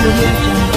audio jungle.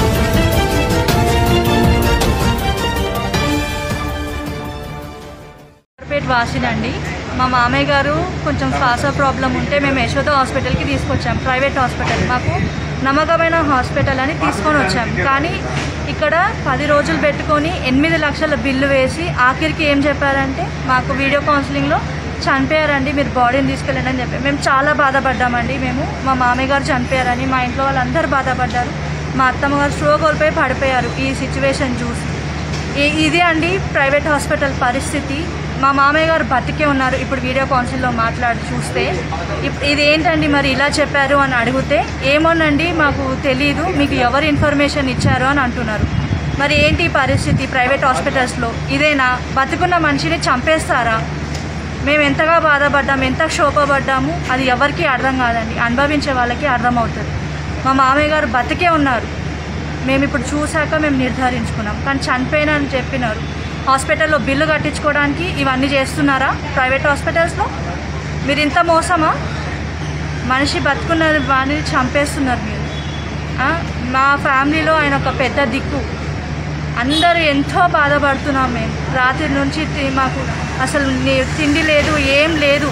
Corporate వాసినండి మా మామయ్య గారు కొంచెం శ్వాస ప్రాబ్లం ఉంటే మేము యశోద హాస్పిటల్కి తీసుకొచ్చాం ప్రైవేట్ హాస్పిటల్ మాకు నమ్మకమైన హాస్పిటల్ అని తీసుకొని వచ్చాం కానీ ఇక్కడ పది రోజులు పెట్టుకొని ఎనిమిది లక్షల బిల్లు వేసి ఆఖరికి ఏం చెప్పారంటే మాకు వీడియో కౌన్సిలింగ్లో చనిపోయారండి మీరు బాడీని తీసుకెళ్ళండి అని చెప్పి మేము చాలా బాధపడ్డామండి మేము మా మామయ్య గారు చనిపోయారని మా ఇంట్లో వాళ్ళందరూ బాధపడ్డారు మా అత్తమ్మ గారు స్ట్రోక్ కోల్పోయి పడిపోయారు ఈ సిచ్యువేషన్ చూసి ఈ- ఇది అండి ప్రైవేట్ హాస్పిటల్ పరిస్థితి మా మామయ్య గారు బతికే ఉన్నారు ఇప్పుడు వీడియో కౌన్సిల్లో మాట్లాడి చూస్తే ఇప్- ఇది ఏంటండి మరి ఇలా చెప్పారు అని అడిగితే ఏమోనండి మాకు తెలియదు మీకు ఎవరు ఇన్ఫర్మేషన్ ఇచ్చారు అని అంటున్నారు మరి ఏంటి ఈ పరిస్థితి ప్రైవేట్ హాస్పిటల్స్లో ఇదేనా బతుకున్న మనిషిని చంపేస్తారా మేము ఎంతగా బాధపడ్డాము ఎంత క్షోభపడ్డాము అది ఎవరికీ అర్థం కాదండి అనుభవించే వాళ్ళకి అర్థమవుతుంది మా మామయ్య గారు బతికే ఉన్నారు మేము ఇప్పుడు చూశాక మేము నిర్ధారించుకున్నాం కానీ చనిపోయినా అని చెప్పినారు హాస్పిటల్లో బిల్లు కట్టించుకోవడానికి ఇవన్నీ చేస్తున్నారా ప్రైవేట్ హాస్పిటల్స్లో మీరు ఇంత మోసమా మనిషి బతుకున్న వాడిని చంపేస్తున్నారు మీరు ఆ? మా ఫ్యామిలీలో ఆయన ఒక పెద్ద దిక్కు అందరూ ఎంతో బాధపడుతున్నాం మేము రాత్రి నుంచి తి- మాకు అసలు ని- తిండి లేదు ఏం లేదు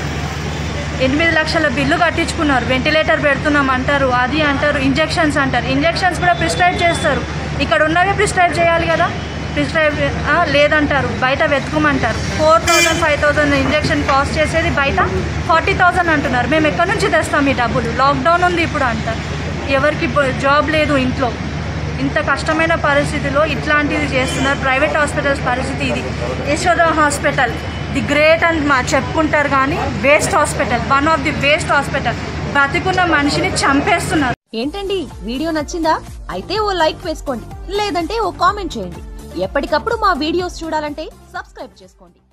ఎనిమిది లక్షల బిల్లు కట్టించుకున్నారు వెంటిలేటర్ పెడుతున్నాం అంటారు అది అంటారు ఇంజెక్షన్స్ అంటారు ఇంజెక్షన్స్ కూడా ప్రిస్క్రైబ్ చేస్తారు ఇక్కడ ఉన్నవి ప్రిస్క్రైబ్ చేయాలి కదా ప్రిస్క్రైబ్ ఆ, లేదంటారు బయట వెతుకోమంటారు four thousand five thousand injection cost చేసేది బయట ఫార్టీ థౌజండ్ అంటున్నారు మేము ఎక్కడి నుంచి తెస్తాం ఈ డబ్బులు లాక్డౌన్ ఉంది ఇప్పుడు అంటారు ఎవరికి బ- జాబ్ లేదు ఇంట్లో ఇంత కష్టమైన పరిస్థితిలో ఇట్లాంటిది చేస్తున్నారు ప్రైవేట్ హాస్పిటల్స్ పరిస్థితి ఇది యశోద హాస్పిటల్ ది గ్రేట్ అని మా చెప్పుకుంటారు కానీ waste hospital one of the waste hospital బతికున్న మనిషిని చంపేస్తున్నారు ఏంటండి వీడియో నచ్చిందా అయితే ఓ లైక్ వేసుకోండి లేదంటే ఓ కామెంట్ చేయండి ఎప్పటికప్పుడు మా వీడియోస్ చూడాలంటే సబ్స్క్రైబ్ చేసుకోండి